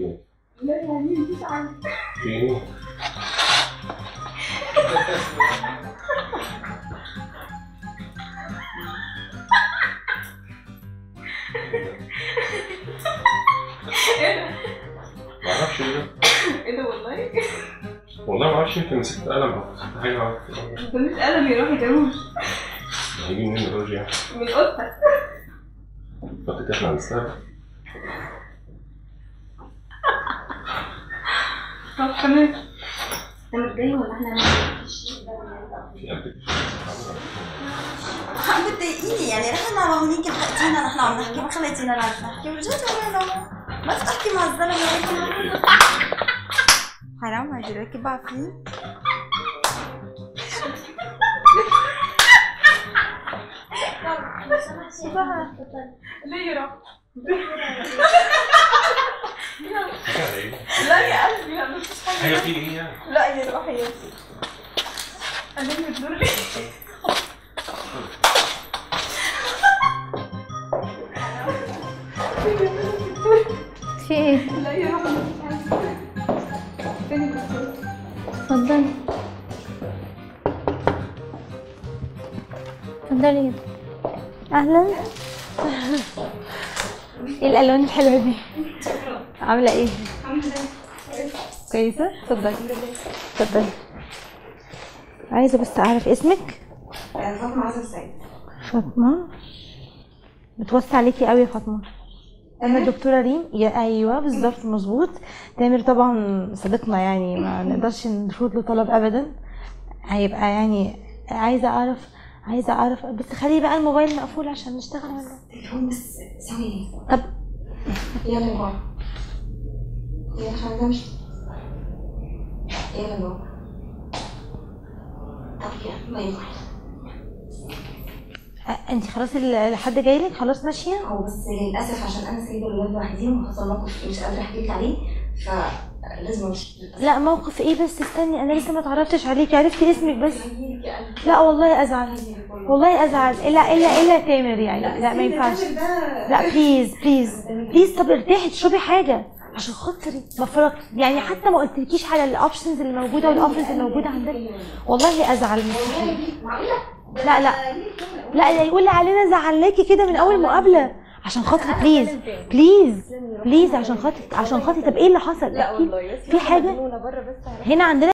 فين؟ لا يعني مفيش عندي فين؟ ايه ده؟ معرفش ايه ده ايه ده والله؟ والله معرفش يمكن مسكت قلم او مسكت حاجة ده مش قلم يروح يجروش هيجي منين الروج يعني؟ من قطة فكرت احنا هنستهبل طب تمام انت متضايق ولا احنا هنعمل في ابلكيشن عم بتضايقيني يعني نحن ما هونيك لحقتينا نحن عم نحكي ما خليتينا نعرف نحكي ورجعتي ورانا ما تحكي مع الزلمه هيك حرام هيدي راكب بقى فيه ليه يا رب؟ حاجة ايه؟ لا يا قلبي لا مفيش حاجة حاجة في ايه يعني؟ لا يا روحي يا انا بتدور لي في ايه؟ لا يا روحي مفيش حاجة فين الدكتور؟ اتفضلي اتفضلي كده اهلا ايه الالوان الحلوه دي عامله ايه الحمد لله كويسه اتفضلي اتفضلي عايزه بس اعرف اسمك فاطمه عزم سعيد فاطمه متوسع عليكي قوي يا فاطمه انا الدكتوره ريم يا ايوه بالظبط مظبوط تامر طبعا صديقنا يعني ما نقدرش نرفض له طلب ابدا هيبقى يعني عايزه اعرف عايزه اعرف بس خلي بقى الموبايل مقفول عشان نشتغل ولا تليفون بس ثواني طب يلا بابا يلا عشان ده مش يلا بابا طب يلا ما ينفع انت خلاص ال- حد جاي لك خلاص ماشيه هو بس للاسف عشان انا سايبه الولاد لوحديهم وحصل موقف مش قادره احكي لك عليه فلازم امشي لا موقف ايه بس استني انا لسه ما اتعرفتش عليكي عرفتي اسمك بس لا والله ازعل والله ازعل الا الا الا تامر يعني لا ما ينفعش لا بليز بليز بليز طب ارتاحي تشربي حاجه عشان خاطري ما فرق يعني حتى ما قلتلكيش على الاوبشنز اللي موجوده والاوفرز اللي موجوده عندك والله ازعل مستحيل لا لا لا لا يقول لي علينا زعلناكي كده من اول مقابله عشان خاطري بليز بليز بليز عشان خاطري عشان خاطري طب ايه اللي حصل لا احكي والله بس في حاجة؟ بره بس هنا عندنا